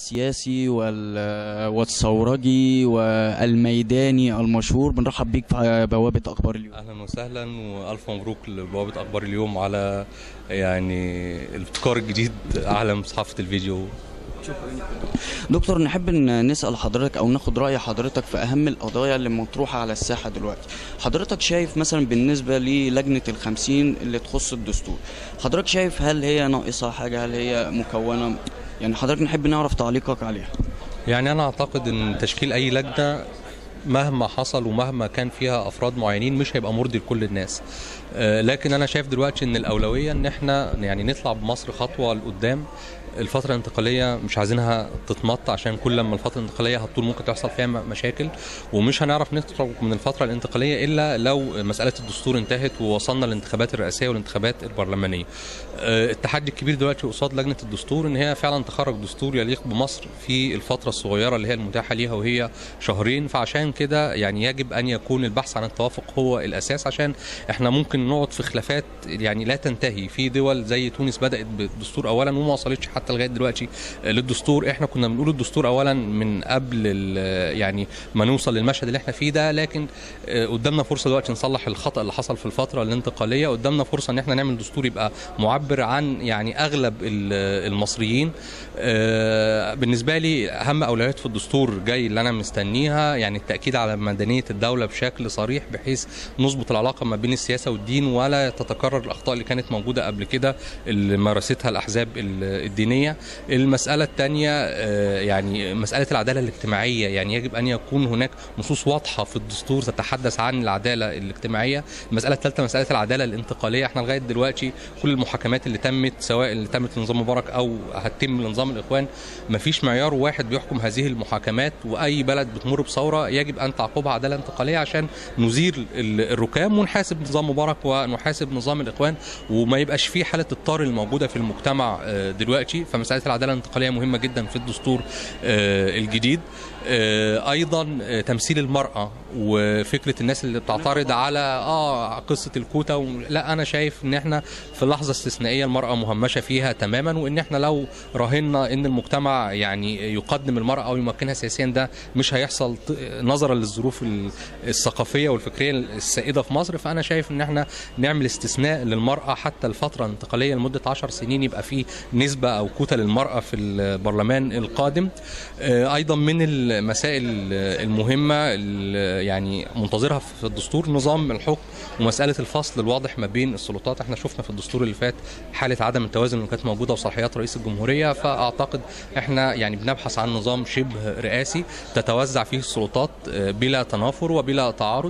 السياسي وال- والثورجي والميداني المشهور بنرحب بيك في بوابة أخبار اليوم اهلا وسهلا والف مبروك لبوابه اخبار اليوم على يعني الابتكار الجديد عالم صحافه الفيديو دكتور نحب ان نسال حضرتك او ناخد راي حضرتك في اهم القضايا اللي مطروحه على الساحه دلوقتي حضرتك شايف مثلا بالنسبه للجنه الخمسين اللي تخص الدستور حضرتك شايف هل هي ناقصه حاجه هل هي مكونه يعني حضرتك نحب نعرف تعليقك عليها يعني انا اعتقد ان تشكيل اي لجنه مهما حصل ومهما كان فيها افراد معينين مش هيبقى مرضي لكل الناس آه، لكن انا شايف دلوقتي ان الاولويه ان احنا يعني نطلع بمصر خطوه لقدام الفترة الانتقالية مش عايزينها تتمط عشان كل لما الفترة الانتقالية هتطول ممكن تحصل فيها م- مشاكل ومش هنعرف نخرج من الفترة الانتقالية إلا لو مسألة الدستور انتهت ووصلنا للانتخابات الرئاسية والانتخابات البرلمانية. آه، التحدي الكبير دلوقتي قصاد لجنة الدستور إن هي فعلا تخرج دستور يليق بمصر في الفترة الصغيرة اللي هي المتاحة ليها وهي شهرين فعشان كده يعني يجب أن يكون البحث عن التوافق هو الأساس عشان احنا ممكن نقعد في خلافات يعني لا تنتهي في دول زي تونس بدأت بالدستور أولا وما وصلتش حتى لغاية دلوقتي للدستور احنا كنا بنقول الدستور أولا من قبل ال- يعني ما نوصل للمشهد اللي احنا فيه ده لكن آه، قدامنا فرصة دلوقتي نصلح الخطأ اللي حصل في الفترة الانتقالية قدامنا فرصة ان احنا نعمل دستور يبقى معبر عن يعني أغلب ال- المصريين آه، بالنسبة لي أهم أولويات في الدستور جاي اللي أنا مستنيها يعني التأكيد على مدنية الدولة بشكل صريح بحيث نظبط العلاقة ما بين السياسة والدين ولا تتكرر الأخطاء اللي كانت موجودة قبل كده اللي مارستها الأحزاب ال- الدينية المسألة الثانية آه، يعني مسألة العدالة الاجتماعية يعني يجب أن يكون هناك نصوص واضحة في الدستور تتحدث عن العدالة الاجتماعية المسألة الثالثة مسألة العدالة الانتقالية احنا لغاية دلوقتي كل المحاكمات اللي تمت سواء اللي تمت لنظام مبارك أو هتتم لنظام الإخوان مفيش معيار واحد بيحكم هذه المحاكمات وأي بلد بتمر بثورة يجب أن تعقبها عدالة انتقالية عشان نزيل ال- الركام ونحاسب نظام مبارك ونحاسب نظام الإخوان وما يبقاش في حالة الطار الموجودة في المجتمع آه، دلوقتي فمسألة العدالة الانتقالية مهمة جدا في الدستور آه، الجديد آه، ايضا آه، تمثيل المراه وفكره الناس اللي بتعترض على اه قصه الكوتا و... لا انا شايف ان احنا في لحظه استثنائيه المراه مهمشه فيها تماما وان احنا لو راهنا ان المجتمع يعني يقدم المراه او يمكنها سياسيا ده مش هيحصل ط- نظرا للظروف ال- الثقافيه والفكريه السائده في مصر فانا شايف ان احنا نعمل استثناء للمراه حتى الفتره الانتقاليه لمده 10 سنين يبقى في نسبه او كوتا للمراه في البرلمان القادم آه، ايضا من المسائل المهمه اللي يعني منتظرها في الدستور نظام الحكم ومساله الفصل الواضح ما بين السلطات احنا شفنا في الدستور اللي فات حاله عدم التوازن اللي كانت موجوده وصلاحيات رئيس الجمهوريه فاعتقد احنا يعني بنبحث عن نظام شبه رئاسي تتوزع فيه السلطات آه، بلا تنافر وبلا تعارض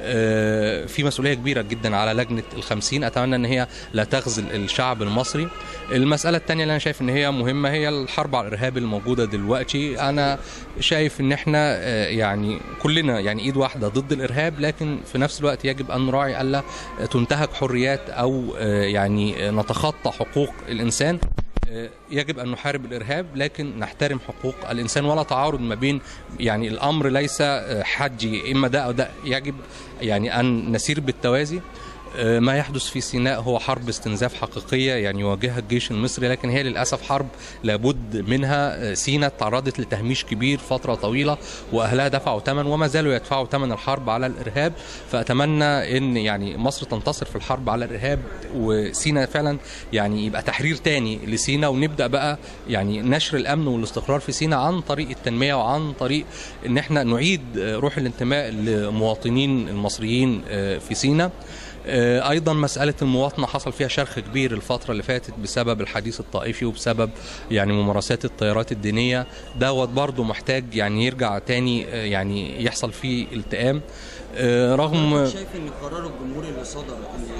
آه، في مسؤوليه كبيره جدا على لجنه الخمسين اتمنى ان هي لا تخذل الشعب المصري المساله الثانيه اللي انا شايف ان هي مهمه هي الحرب على الارهاب الموجوده دلوقتي انا شايف ان احنا آه، يعني كلنا يعني ايد واحده ضد الارهاب لكن في نفس الوقت يجب ان نراعي الا تنتهك حريات او آه، يعني نتخطى حقوق الانسان آه، يجب ان نحارب الارهاب لكن نحترم حقوق الانسان ولا تعارض ما بين يعني الامر ليس آه، حجي اما ده او ده يجب يعني ان نسير بالتوازي آه، ما يحدث في سيناء هو حرب استنزاف حقيقية يعني يواجهها الجيش المصري لكن هي للأسف حرب لابد منها آه، سيناء تعرضت لتهميش كبير فترة طويلة وأهلها دفعوا ثمن وما زالوا يدفعوا ثمن الحرب على الإرهاب فأتمنى أن يعني مصر تنتصر في الحرب على الإرهاب وسيناء فعلا يعني يبقى تحرير تاني لسيناء ونبدأ بقى يعني نشر الأمن والاستقرار في سيناء عن طريق التنمية وعن طريق أن احنا نعيد آه، روح الانتماء لمواطنين المصريين آه، في سيناء آه، ايضا مساله المواطنه حصل فيها شرخ كبير الفتره اللي فاتت بسبب الحديث الطائفي وبسبب يعني ممارسات التيارات الدينيه دوت برضه محتاج يعني يرجع تاني آه، يعني يحصل فيه التئام آه، رغم شايف ان قرار الجمهوري اللي صدر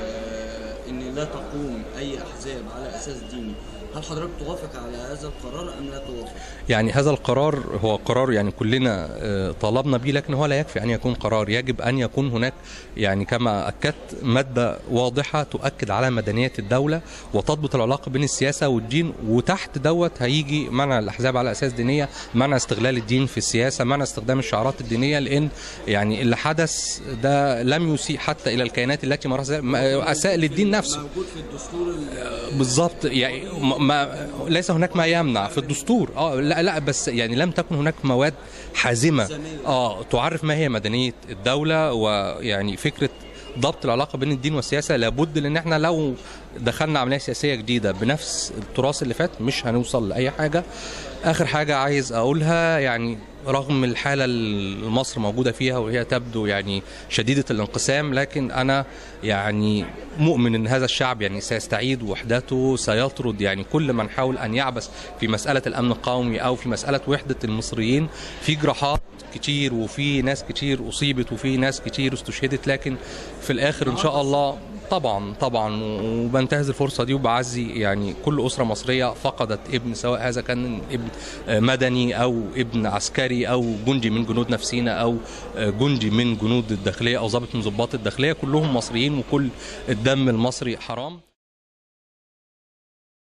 ان لا تقوم اي احزاب على اساس ديني هل حضرتك توافق على هذا القرار ام لا توافق؟ يعني هذا القرار هو قرار يعني كلنا آه، طالبنا به لكن هو لا يكفي ان يكون قرار يجب ان يكون هناك يعني كما اكدت ماده واضحه تؤكد على مدنيه الدوله وتضبط العلاقه بين السياسه والدين وتحت دوت هيجي منع الاحزاب على اساس دينيه منع استغلال الدين في السياسه منع استخدام الشعارات الدينيه لان يعني اللي حدث ده لم يسيء حتى الى الكيانات التي مارست اساء للدين نفسه موجود في الدستور بالظبط يعني ما ما- ليس هناك ما يمنع في الدستور اه لا لا بس يعني لم تكن هناك مواد حازمه اه تعرف ما هي مدنيه الدوله ويعني فكره ضبط العلاقه بين الدين والسياسه لابد لان احنا لو دخلنا عمليه سياسيه جديده بنفس التراث اللي فات مش هنوصل لاي حاجه اخر حاجه عايز اقولها يعني رغم الحاله اللي مصر موجوده فيها وهي تبدو يعني شديده الانقسام لكن انا يعني مؤمن ان هذا الشعب يعني سيستعيد وحدته سيطرد يعني كل من حاول ان يعبث في مساله الامن القومي او في مساله وحده المصريين في جراحات كتير وفي ناس كتير اصيبت وفي ناس كتير استشهدت لكن في الاخر ان شاء الله طبعا طبعا وبنتهز الفرصه دي وبعزي يعني كل اسره مصريه فقدت ابن سواء هذا كان ابن مدني او ابن عسكري او جندي من جنود نفسينا او جندي من جنود الداخليه او ضابط من ضباط الداخليه كلهم مصريين وكل الدم المصري حرام